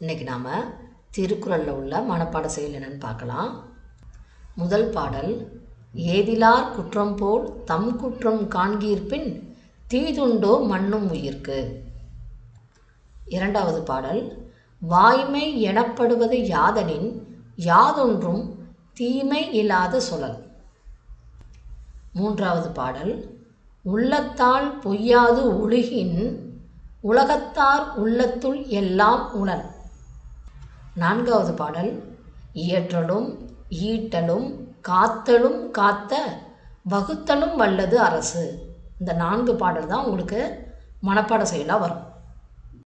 இன்றைக்கி நாம் திருக்குறளில் உள்ள மனப்பாட செயல் என்னன்னு பார்க்கலாம் முதல் பாடல் ஏதிலார் குற்றம் போல் தம் குற்றம் காண்கீர்ப்பின் தீதுண்டோ மண்ணும் உயிர்க்கு இரண்டாவது பாடல் வாய்மை எனப்படுவது யாதனின் யாதொன்றும் தீமை இல்லாத சொலல் மூன்றாவது பாடல் உள்ளத்தால் பொய்யாது ஒழுகின் உலகத்தார் உள்ளத்துள் எல்லாம் உணர் நான்காவது பாடல் இயற்றலும் ஈட்டலும் காத்தலும் காத்த வகுத்தலும் வல்லது அரசு இந்த நான்கு பாடல் தான் உங்களுக்கு மனப்பாட செயலாக வரும்